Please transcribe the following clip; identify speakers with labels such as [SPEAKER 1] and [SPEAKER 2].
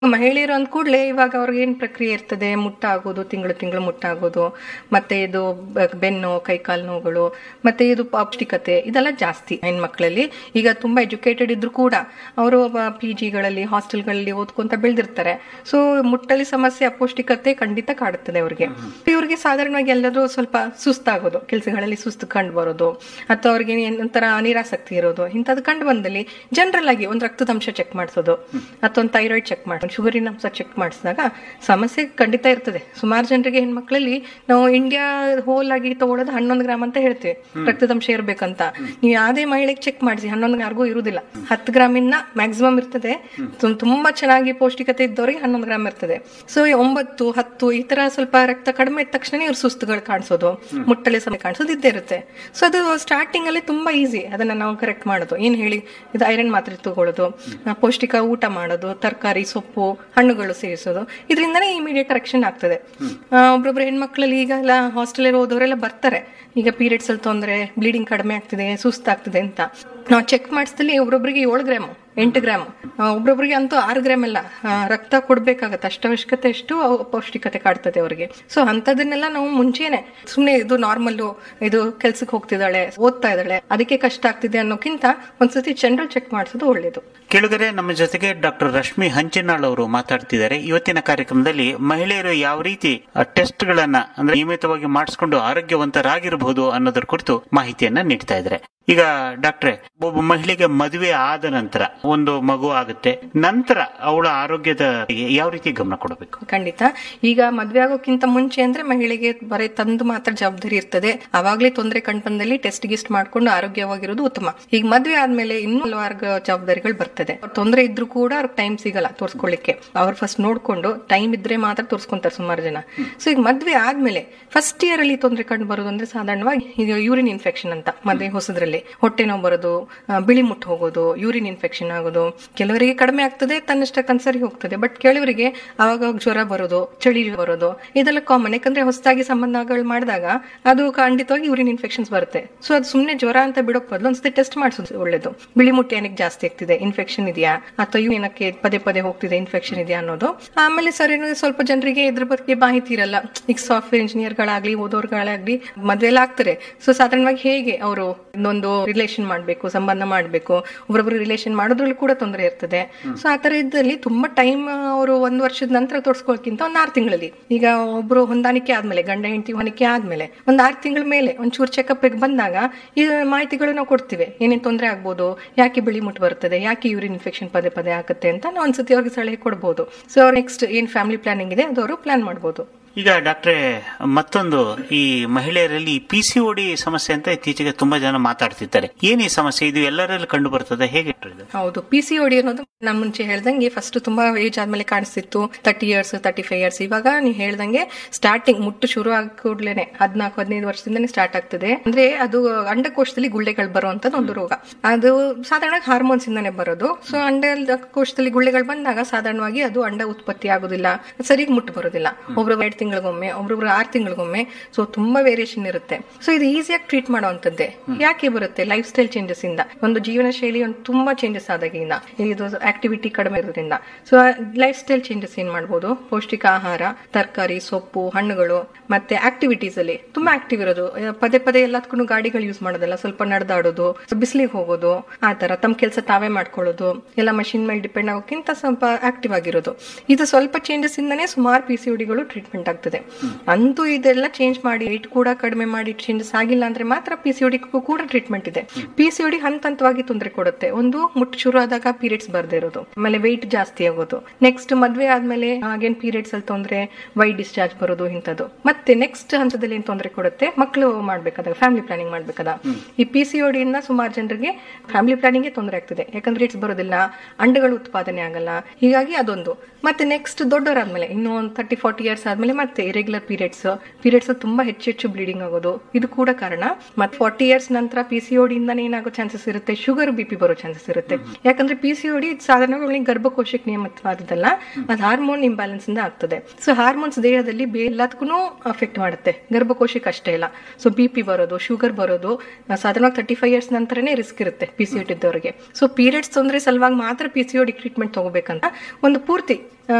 [SPEAKER 1] ಮಹಿಳೆಯರು ಅಂದ ಕೂಡಲೇ ಇವಾಗ ಅವ್ರಿಗೆ ಏನ್ ಪ್ರಕ್ರಿಯೆ ಇರ್ತದೆ ಮುಟ್ಟ ಆಗೋದು ತಿಂಗಳು ತಿಂಗಳು ಮುಟ್ಟ ಆಗೋದು ಮತ್ತೆ ಇದು ಬ- ಬೆನ್ನು ಕೈಕಾಲು ನೋವುಗಳು ಮತ್ತೆ ಇದು ಪೌಷ್ಟಿಕತೆ ಇದೆಲ್ಲ ಜಾಸ್ತಿ ಹೆಣ್ಮಕ್ಳಲ್ಲಿ ಈಗ ತುಂಬಾ ಎಜುಕೇಟೆಡ್ ಇದ್ರು ಕೂಡ ಅವರು ಪಿ ಜಿಗಳಲ್ಲಿ ಹಾಸ್ಟೆಲ್ಗಳಲ್ಲಿ ಓದ್ಕೊಂತ ಬೆಳೆದಿರ್ತಾರೆ ಸೊ ಮುಟ್ಟಲಿ ಸಮಸ್ಯೆ ಅಪೌಷ್ಟಿಕತೆ ಖಂಡಿತ ಕಾಡುತ್ತದೆ ಅವ್ರಿಗೆ ಇವ್ರಿಗೆ ಸಾಧಾರಣವಾಗಿ ಎಲ್ಲರೂ ಸ್ವಲ್ಪ ಸುಸ್ತಾಗೋದು ಕೆಲಸಗಳಲ್ಲಿ ಸುಸ್ತು ಕಂಡು ಬರೋದು ಅಥವಾ ಅವ್ರಿಗೆ ಏನ್ ಒಂಥರ ನಿರಾಸಕ್ತಿ ಇರೋದು ಇಂಥದ್ದು ಕಂಡು ಬಂದಲ್ಲಿ ಜನರಲ್ ಆಗಿ ಒಂದು ರಕ್ತದಂಶ ಚೆಕ್ ಮಾಡಿಸೋದು ಅಥವಾ ಒಂದು ಥೈರಾಯ್ಡ್ ಚೆಕ್ ಮಾಡೋದು ಶುಗರಿನ ಅಂಶ ಚೆಕ್ ಮಾಡಿಸಿದಾಗ ಸಮಸ್ಯೆ ಖಂಡಿತ ಇರ್ತದೆ ಸುಮಾರು ಜನರಿಗೆ ಹೆಣ್ಮಕ್ಳಲ್ಲಿ ನಾವು ಇಂಡಿಯಾ ಹೋಲ್ ಆಗಿ ತಗೊಳ್ಳೋದು ಹನ್ನೊಂದು ಗ್ರಾಮ್ ಅಂತ ಹೇಳ್ತೀವಿ ರಕ್ತದಂಶ ಇರ್ಬೇಕಂತ ನೀವು ಯಾವುದೇ ಮಹಿಳೆಗೆ ಚೆಕ್ ಮಾಡಿಸಿ ಹನ್ನೊಂದು ಯಾರಿಗೂ ಇರುವುದಿಲ್ಲ ಹತ್ತು ಗ್ರಾಮಿಂದ ಮ್ಯಾಕ್ಸಿಮಮ್ ಇರ್ತದೆ ತು- ತುಂಬಾ ಚೆನ್ನಾಗಿ ಪೌಷ್ಟಿಕತೆ ಇದ್ದವರಿಗೆ ಹನ್ನೊಂದು ಗ್ರಾಮ್ ಇರ್ತದೆ ಸೊ ಒಂಬತ್ತು ಹತ್ತು ಈ ತರ ಸ್ವಲ್ಪ ರಕ್ತ ಕಡಿಮೆ ಇದ್ದ ತಕ್ಷಣ ಇವ್ರು ಸುಸ್ತುಗಳು ಕಾಣಿಸೋದು ಮುಟ್ಟಲೆ ಸಮಯ ಕಾಣಿಸೋದು ಇದ್ದೇ ಇರುತ್ತೆ ಸೊ ಅದು ಸ್ಟಾರ್ಟಿಂಗ್ ಅಲ್ಲಿ ತುಂಬಾ ಈಸಿ ಅದನ್ನ ನಾವು ಕರೆಕ್ಟ್ ಮಾಡೋದು ಏನ್ ಹೇಳಿ ಇದು ಐರನ್ ಮಾತ್ರೆ ತಗೊಳ್ಳೋದು ಆ, ಪೌಷ್ಟಿಕ ಊಟ ಮಾಡೋದು ತರಕಾರಿ ಸೊಪ್ಪು ಹಣ್ಣುಗಳು ಸೇವಿಸೋದು ಇದರಿಂದನೇ ಇಮಿಡಿಯೇಟ್ ಕರೆಕ್ಷನ್ ಆಗ್ತದೆ ಆ, ಒಬ್ರೊಬ್ರು ಹೆಣ್ಮಕ್ಳಲ್ಲಿ ಈಗ ಎಲ್ಲ ಹಾಸ್ಟೆಲ್ ಹೋದವರೆಲ್ಲ ಬರ್ತಾರೆ ಈಗ ಪೀರಿಯಡ್ಸ್ ಅಲ್ಲಿ ತೊಂದ್ರೆ ಬ್ಲೀಡಿಂಗ್ ಕಡಿಮೆ ಆಗ್ತಿದೆ ಸುಸ್ತಾಗ್ತಿದೆ ಅಂತ ನಾವು ಚೆಕ್ ಮಾಡಿಸಿದಲ್ಲಿ ಒಬ್ರೊಬ್ರಿಗೆ ಏಳು ಗ್ರಾಮ್ ಎಂಟು ಗ್ರಾಮ್ ಒಬ್ರೊಬ್ರಿಗೆ ಅಂತೂ ಆರು ಗ್ರಾಮ್ ಎಲ್ಲ ಆ, ರಕ್ತ ಕೊಡ್ಬೇಕಾಗತ್ತೆ ಅಷ್ಟು ಅವಶ್ಯಕತೆ ಎಷ್ಟು ಪೌಷ್ಟಿಕತೆ ಕಾಡ್ತದೆ ಅವರಿಗೆ ಸೊ ಅಂತದನ್ನೆಲ್ಲ ನಾವು ಮುಂಚೆನೆ ಸುಮ್ನೆ ಇದು ನಾರ್ಮಲ್ ಇದು ಕೆಲ್ಸಕ್ಕೆ ಹೋಗ್ತಿದ್ದಾಳೆ ಓದ್ತಾ ಇದ್ದಾಳೆ ಅದಕ್ಕೆ ಕಷ್ಟ ಆಗ್ತಿದೆ ಅನ್ನೋಕ್ಕಿಂತ ಒಂದ್ಸತಿ ಜನರಲ್ ಚೆಕ್ ಮಾಡಿಸೋದು ಒಳ್ಳೇದು
[SPEAKER 2] ಕೆಳಗರೆ ನಮ್ಮ ಜೊತೆಗೆ ಡಾಕ್ಟರ್ ರಶ್ಮಿ ಹಂಚಿನಾಳ್ ಅವರು ಮಾತಾಡ್ತಿದ್ದಾರೆ ಇವತ್ತಿನ ಕಾರ್ಯಕ್ರಮದಲ್ಲಿ ಮಹಿಳೆಯರು ಯಾವ ರೀತಿ ಟೆಸ್ಟ್ ಗಳನ್ನ ಅಂದ್ರೆ ನಿಯಮಿತವಾಗಿ ಮಾಡಿಸ್ಕೊಂಡು ಆರೋಗ್ಯವಂತರಾಗಿರಬಹುದು ಅನ್ನೋದ್ರ ಕುರಿತು ಮಾಹಿತಿಯನ್ನ ನೀಡ್ತಾ ಇದ್ದಾರೆ ಈಗ ಡಾಕ್ಟ್ರೆ ಒಬ್ಬ ಮಹಿಳೆಗೆ ಮದುವೆ ಆದ ನಂತರ ಒಂದು ಮಗು ಆಗುತ್ತೆ ನಂತರ ಅವಳ ಆರೋಗ್ಯದ ಯಾವ ರೀತಿ ಗಮನ ಕೊಡಬೇಕು
[SPEAKER 1] ಖಂಡಿತ ಈಗ ಮದ್ವೆ ಆಗೋಕ್ಕಿಂತ ಮುಂಚೆ ಅಂದ್ರೆ ಮಹಿಳೆಗೆ ಬರೀ ತಂದು ಮಾತ್ರ ಜವಾಬ್ದಾರಿ ಇರ್ತದೆ ಅವಾಗ್ಲೇ ತೊಂದರೆ ಕಂಡ್ಬಂದಲ್ಲಿ ಟೆಸ್ಟ್ ಗಿಸ್ಟ್ ಮಾಡ್ಕೊಂಡು ಆರೋಗ್ಯವಾಗಿರೋದು ಉತ್ತಮ ಈಗ ಮದ್ವೆ ಆದ್ಮೇಲೆ ಇನ್ನೂ ಹಲವಾರು ಜವಾಬ್ದಾರಿಗಳು ಬರ್ತದೆ ಅವ್ರ್ ತೊಂದರೆ ಇದ್ರೂ ಕೂಡ ಅವ್ರಿಗೆ ಟೈಮ್ ಸಿಗಲ್ಲ ತೋರ್ಸ್ಕೊಳ್ಳಿಕ್ಕೆ ಅವ್ರು ಫಸ್ಟ್ ನೋಡ್ಕೊಂಡು ಟೈಮ್ ಇದ್ರೆ ಮಾತ್ರ ತೋರ್ಸ್ಕೊಂತಾರೆ ಸುಮಾರು ಜನ ಸೊ ಈಗ ಮದ್ವೆ ಆದ್ಮೇಲೆ ಫಸ್ಟ್ ಇಯರ್ ಅಲ್ಲಿ ತೊಂದರೆ ಕಂಡು ಬರೋದು ಅಂದ್ರೆ ಸಾಧಾರಣವಾಗಿ ಈಗ ಯೂರಿನ್ ಇನ್ಫೆಕ್ಷನ್ ಅಂತ ಮದ್ವೆ ಹೊಸದ್ರಲ್ಲಿ ಹೊಟ್ಟೆ ನೋವು ಬರೋದು ಆ, ಬಿಳಿ ಮುಟ್ಟು ಹೋಗೋದು ಯೂರಿನ್ ಇನ್ಫೆಕ್ಷನ್ ಆಗೋದು ಕೆಲವರಿಗೆ ಕಡಿಮೆ ಆಗ್ತದೆ ತನ್ನಷ್ಟಕ್ಕಂತ ಸರಿ ಹೋಗ್ತದೆ ಬಟ್ ಕೆಲವರಿಗೆ ಅವಾಗ ಜ್ವರ ಬರೋದು ಚಳಿ ಬರೋದು ಇದೆಲ್ಲ ಕಾಮನ್ ಯಾಕಂದ್ರೆ ಹೊಸದಾಗಿ ಸಂಬಂಧಗಳು ಮಾಡಿದಾಗ ಅದು ಖಂಡಿತವಾಗಿ ಯೂರಿನ್ ಇನ್ಫೆಕ್ಷನ್ಸ್ ಬರುತ್ತೆ ಸೊ ಅದು ಸುಮ್ಮನೆ ಜ್ವರ ಅಂತ ಬಿಡೋಕ್ ಬದಲು ಒಂದ್ಸತಿ ಟೆಸ್ಟ್ ಮಾಡಿಸೋದು ಒಳ್ಳೇದು ಬಿಳಿ ಮುಟ್ಟೆ ಏನಕ್ಕೆ ಜಾಸ್ತಿ ಆಗ್ತಿದೆ ಇನ್ಫೆಕ್ಷನ್ ಇದೆಯಾ ಅಥವಾ ಇವು ಏನಕ್ಕೆ ಪದೇ ಪದೇ ಹೋಗ್ತಿದೆ ಇನ್ಫೆಕ್ಷನ್ ಇದೆಯಾ ಅನ್ನೋದು ಆಮೇಲೆ ಸರಿ ಸ್ವಲ್ಪ ಜನರಿಗೆ ಇದ್ರ ಬಗ್ಗೆ ಮಾಹಿತಿ ಇರಲ್ಲ ಈಗ ಸಾಫ್ಟ್ವೇರ್ ಇಂಜಿನಿಯರ್ಗಳಾಗ್ಲಿ ಓದೋರ್ಗಳಾಗ್ಲಿ ಮದ್ವೆ ಎಲ್ಲ ಆಗ್ತಾರೆ ಸೊ ಸಾಧಾರಣವಾಗಿ ಹೇಗೆ ಅವರು ಇನ್ನೊಂದು ರಿಲೇಷನ್ ಮಾಡ್ಬೇಕು ಸಂಬಂಧ ಮಾಡ್ಬೇಕು ಒಬ್ರೊಬ್ರು ರಿಲೇಷನ್ ಮಾಡೋದ್ರಲ್ಲಿ ಕೂಡ ತೊಂದರೆ ಇರ್ತದೆ ಸೊ ಆ ತರ ಇದ್ದಲ್ಲಿ ತುಂಬಾ ಟೈಮ್ ಅವರು ಒಂದ್ ವರ್ಷದ ನಂತರ ತೋರ್ಸ್ಕೊಳಕ್ಕಿಂತ ಒಂದ್ ಆರು ತಿಂಗಳಲ್ಲಿ ಈಗ ಒಬ್ರು ಹೊಂದಾಣಿಕೆ ಆದ್ಮೇಲೆ ಗಂಡ ಹೆಂಡತಿ ಹೊಂದಾಣಿಕೆ ಆದ್ಮೇಲೆ ಒಂದ್ ಆರು ತಿಂಗಳ ಮೇಲೆ ಒಂಚೂರು ಚೆಕಪ್ ಬಂದಾಗ ಈ ಮಾಹಿತಿಗಳು ನಾವು ಕೊಡ್ತೀವಿ ಏನೇನ್ ತೊಂದರೆ ಆಗ್ಬೋದು ಯಾಕೆ ಬಿಳಿ ಮುಟ್ಟು ಬರ್ತದೆ ಯಾಕೆ ಯೂರಿನ್ ಇನ್ಫೆಕ್ಷನ್ ಪದೇ ಪದೇ ಆಗುತ್ತೆ ಅಂತ ನಾವು ಒಂದ್ಸತಿ ಅವ್ರಿಗೆ ಸಲಹೆ ಕೊಡ್ಬೋದು ಸೊ ನೆಕ್ಸ್ಟ್ ಏನ್ ಫ್ಯಾಮಿಲಿ ಪ್ಲಾನಿಂಗ್ ಇದೆ ಅದು ಅವರು ಪ್ಲಾನ್ ಮಾಡ್ಬೋದು
[SPEAKER 2] ಈಗ ಡಾಕ್ಟ್ರೆ ಮತ್ತೊಂದು ಈ ಮಹಿಳೆಯರಲ್ಲಿ ಪಿ ಸಿ ಓಡಿ ಸಮಸ್ಯೆ ಅಂತ ಇತ್ತೀಚೆಗೆ ತುಂಬಾ ಜನ ಮಾತಾಡ್ತಿದ್ದಾರೆ ಏನ್ ಈ ಸಮಸ್ಯೆ ಇದು ಎಲ್ಲರಲ್ಲಿ ಕಂಡು ಬರ್ತದೆ ಹೇಗೆ ಇದು?
[SPEAKER 1] ಹೌದು ಪಿ ಸಿ ಓಡಿ ಅನ್ನೋದು ನಾನು ಮುಂಚೆ ಹೇಳ್ದಂಗೆ ಫಸ್ಟ್ ತುಂಬಾ ಏಜ್ ಆದ್ಮೇಲೆ ಕಾಣಿಸ್ತಿತ್ತು thirty years thirty five years ಇವಾಗ ನೀವು ಹೇಳ್ದಂಗೆ ಸ್ಟಾರ್ಟಿಂಗ್ ಮುಟ್ಟು ಶುರು ಆಗ ಕೂಡ್ಲೇನೆ ಹದಿನಾಲ್ಕು ಹದಿನೈದು ವರ್ಷದಿಂದನೇ ಸ್ಟಾರ್ಟ್ ಆಗ್ತದೆ ಅಂದ್ರೆ ಅದು ಅಂಡಕೋಶದಲ್ಲಿ ಗುಳ್ಳೆಗಳು ಬರುವಂತದ್ದು ಒಂದು ರೋಗ ಅದು ಸಾಧಾರಣ ಹಾರ್ಮೋನ್ಸ್ ಇಂದಾನೆ ಬರೋದು ಸೊ ಅಂಡಕೋಶದಲ್ಲಿ ಗುಳ್ಳೆಗಳು ಬಂದಾಗ ಸಾಧಾರಣವಾಗಿ ಅದು ಅಂಡ ಉತ್ಪತ್ತಿ ಆಗೋದಿಲ್ಲ ಸರಿಯಾಗಿ ಮುಟ್ಟು ಬರೋದಿಲ್ಲ ಒಬ್ರೊಬ್ರು ಎರಡು ತಿಂಗಳಿಗೊಮ್ಮೆ ಒಬ್ರೊಬ್ರು ಆರು ತಿಂಗಳಿಗೊಮ್ಮೆ ಸೊ ತುಂಬಾ ವೇರಿಯೇಷನ್ ಇರುತ್ತೆ ಸೊ ಇದು ಈಸಿಯಾಗಿ ಟ್ರೀಟ್ ಮಾಡುವಂತದ್ದೇ ಯಾಕೆ ಬರುತ್ತೆ ಲೈಫ್ ಸ್ಟೈಲ್ ಚೇಂಜಸ್ ಇಂದ ಒಂದು ಜೀವನ ಶೈಲಿ ಒಂದು ತುಂಬಾ ಚೇಂಜಸ್ ಆದಾಗಿಂದ ಇದು ಆಕ್ಟಿವಿಟಿ ಕಡಿಮೆ ಇರೋದ್ರಿಂದ ಸೊ ಲೈಫ್ ಸ್ಟೈಲ್ ಚೇಂಜಸ್ ಏನ್ ಮಾಡ್ಬೋದು ಪೌಷ್ಟಿಕ ಆಹಾರ ತರಕಾರಿ ಸೊಪ್ಪು ಹಣ್ಣುಗಳು ಮತ್ತೆ ಆಕ್ಟಿವಿಟೀಸ್ ಅಲ್ಲಿ ತುಂಬಾ ಆಕ್ಟಿವ್ ಇರೋದು ಆ, ಪದೇ ಪದೇ ಎಲ್ಲದಕ್ಕೂ ಗಾಡಿಗಳು ಯೂಸ್ ಮಾಡೋದಲ್ಲ ಸ್ವಲ್ಪ ನಡೆದಾಡೋದು ಬಿಸಿಲಿಗೆ ಹೋಗೋದು ಆ ತರ ತಮ್ಮ ಕೆಲಸ ತಾವೇ ಮಾಡ್ಕೊಳ್ಳೋದು ಎಲ್ಲ ಮಷಿನ್ ಮೇಲೆ ಡಿಪೆಂಡ್ ಆಗೋಕ್ಕಿಂತ ಸ್ವಲ್ಪ ಆಕ್ಟಿವ್ ಆಗಿರೋದು ಇದು ಸ್ವಲ್ಪ ಚೇಂಜಸ್ ಇಂದನೇ ಸುಮಾರು ಪಿ ಸಿ ಡಿಗಳು ಟ್ರೀಟ್ಮೆಂಟ್ ಆಗ್ತದೆ ಅಂತೂ ಇದೆಲ್ಲ ಚೇಂಜ್ ಮಾಡಿ ವೆಯ್ಟ್ ಕೂಡ ಕಡಿಮೆ ಮಾಡಿ ಚೇಂಜಸ್ ಆಗಿಲ್ಲ ಅಂದ್ರೆ ಮಾತ್ರ ಪಿ ಸಿ ಕೂಡ ಟ್ರೀಟ್ಮೆಂಟ್ ಇದೆ ಪಿ ಸಿ ಡಿ ಹಂತ ಹಂತವಾಗಿ ತೊಂದರೆ ಕೊಡುತ್ತೆ ಒಂದು ಮುಟ್ಟು ಶುರು ಆದಾಗ ಪೀರಿಯಡ್ಸ್ ಬರ್ದೇ ಇರೋದು ಆಮೇಲೆ ವೆಯ್ಟ್ ಜಾಸ್ತಿ ಆಗೋದು ನೆಕ್ಸ್ಟ್ ಮದ್ವೆ ಆದ್ಮೇಲೆ ಅಗೇನ್ ಪೀರಿಯಡ್ಸ್ ಅಲ್ಲಿ ತೊಂದರೆ ವೈಟ್ ಡಿಸ್ಚಾರ್ಜ್ ಬರೋದು ಇಂಥದ್ದು ಮತ್ತೆ ನೆಕ್ಸ್ಟ್ ಹಂತದಲ್ಲಿ ಏನ್ ತೊಂದರೆ ಕೊಡುತ್ತೆ ಮಕ್ಕಳು ಮಾಡ್ಬೇಕಾದಾಗ ಫ್ಯಾಮಿಲಿ ಪ್ಲಾನಿಂಗ್ ಮಾಡ್ಬೇಕಾದ ಈ ಪಿ ಸಿ ಇಂದ ಸುಮಾರು ಜನರಿಗೆ ಫ್ಯಾಮಿಲಿ ಪ್ಲಾನಿಂಗ್ ತೊಂದರೆ ಆಗ್ತದೆ ಯಾಕಂದ್ರೆ ಇಟ್ಸ್ ಬರೋದಿಲ್ಲ ಅಂಡಗಳು ಉತ್ಪಾದನೆ ಆಗಲ್ಲ ಹೀಗಾಗಿ ಅದೊಂದು ಮತ್ತೆ ನೆಕ್ಸ್ಟ್ ದೊಡ್ಡವರಾದ್ಮೇಲೆ ಇನ್ನು ಒಂದು ತರ್ಟಿ ಫಾರ್ಟಿ ಇಯರ್ಸ್ ಆದ್ಮೇಲೆ ಮತ್ತೆ ಇರೆಗ್ಯುಲರ್ ಪೀರಿಯಡ್ಸ್ ಪೀರಿಯಡ್ಸ್ ತುಂಬಾ ಹೆಚ್ಚು ಹೆಚ್ಚು ಬ್ಲೀಡಿಂಗ್ ಆಗೋದು ಇದು ಕೂಡ ಕಾರಣ ಮತ್ತೆ ಫಾರ್ಟಿ ಇಯರ್ಸ್ ನಂತರ ಪಿ ಸಿ ಇಂದಾನೆ ಏನಾಗೋ ಚಾನ್ಸಸ್ ಇರುತ್ತೆ ಶುಗರ್ ಬಿ ಪಿ ಬರೋ ಚಾನ್ಸಸ್ ಇರುತ್ತೆ ಯಾಕಂದ್ರೆ ಪಿ ಸಿ ಓಡಿ ಸಾಧಾರಣವಾಗಿ ಗರ್ಭಕೋಶಕ್ಕೆ ನಿಯಮಿತವಾದದಲ್ಲ ಅದು ಹಾರ್ಮೋನ್ ಇಂಬ್ಯಾಲೆನ್ಸ್ ಇಂದ ಆಗ್ತದೆ ಸೊ ಹಾರ್ಮೋನ್ಸ್ ದೇಹದಲ್ಲಿ ಬೇ ಎಲ್ಲದಕ್ಕೂ ಅಫೆಕ್ಟ್ ಮಾಡುತ್ತೆ ಗರ್ಭಕೋಶಕ್ಕೆ ಅಷ್ಟೇ ಇಲ್ಲ ಸೊ ಬಿ ಪಿ ಬರೋದು ಶುಗರ್ ಬರೋದು ಆ, ಸಾಧಾರಣವಾಗಿ ತರ್ಟಿ ಫೈವ್ ಇಯರ್ಸ್ ನಂತರನೇ ರಿಸ್ಕ್ ಇರುತ್ತೆ ಪಿ ಸಿ ಇದ್ದವರಿಗೆ ಸೊ ಪೀರಿಯಡ್ಸ್ ತೊಂದರೆ ಸಲುವಾಗಿ ಮಾತ್ರ ಪಿ ಸಿ ಟ್ರೀಟ್ಮೆಂಟ್ ತಗೋಬೇಕಂತ ಒಂದು ಪೂರ್ತಿ